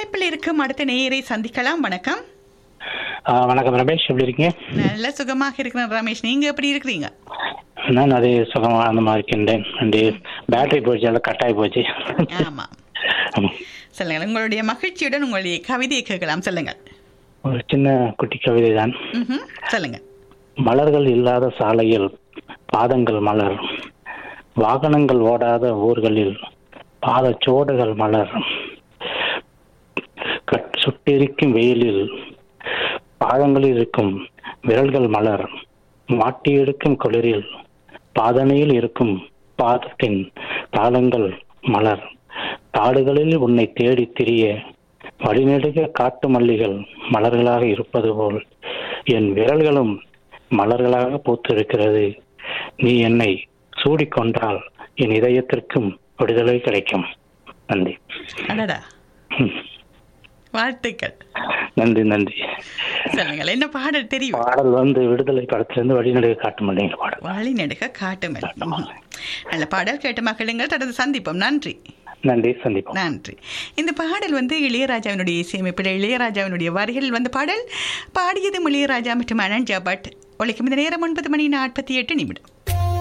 அழைப்பில் இருக்கும் அடுத்த நேயரை சந்திக்கலாம் வணக்கம் ஆ, வணக்கம் ரமேஷ் எப்படி இருக்கீங்க நல்ல சுகமாக இருக்கிறேன் ரமேஷ் நீங்க எப்படி இருக்கிறீங்க நான் அதே சுகமா அந்த மாதிரி இருக்கின்றேன் அண்டு பேட்டரி போச்சு எல்லாம் கட்டாயி போச்சு ஆமா ஆமா. சொல்லுங்கள் உங்களுடைய மகிழ்ச்சியுடன் உங்களுடைய கவிதையை கேட்கலாம் சொல்லுங்கள் ஒரு சின்ன குட்டி கவிதை தான் ம்ஹும். சொல்லுங்க மலர்கள் இல்லாத சாலையில் பாதங்கள் மலர் வாகனங்கள் ஓடாத ஊர்களில் பாதச்சோடுகள் மலர் கட்- சுட்டெரிக்கும் வெயிலில் பாதங்களில் இருக்கும் விரல்கள் மலர் மாட்டி எடுக்கும் குளிரில் பாதனையில் இருக்கும் பாதத்தின் தாளங்கள் மலர் காடுகளில் உன்னை தேடி திரிய வழிநெடுக காட்டு மல்லிகள் மலர்களாக இருப்பது போல் என் விரல்களும் மலர்களாக பூத்திருக்கிறது நீ என்னை சூடிக்கொண்டால் என் இதயத்திற்கும் விடுதலை கிடைக்கும் நன்றி அடடா ம். வாழ்த்துக்கள் நன்றி நன்றி சொல்லுங்கள் என்ன பாடல் தெரியும் பாடல் வந்து விடுதலை படத்திலிருந்து வழிநடுக காட்டு மல்லிகள் பாடல் வழி நெடுக காட்டுமல் ம்ஹும். நல்ல பாடல் கேட்ட மகிழுங்கள் தொடர்ந்து சந்திப்போம் நன்றி நன்றி சந்திப்போம் நன்றி இந்த பாடல் வந்து இளையராஜாவினுடைய இசையமைப்பில் இளையராஜாவினுடைய வரிகளில் வந்த பாடல் பாடியதும் இளையராஜா மற்றும் அனஞ்சா பட் ஒழிக்கும் இந்த நேரம் ஒன்பது மணி நாற்பத்தி எட்டு நிமிடம்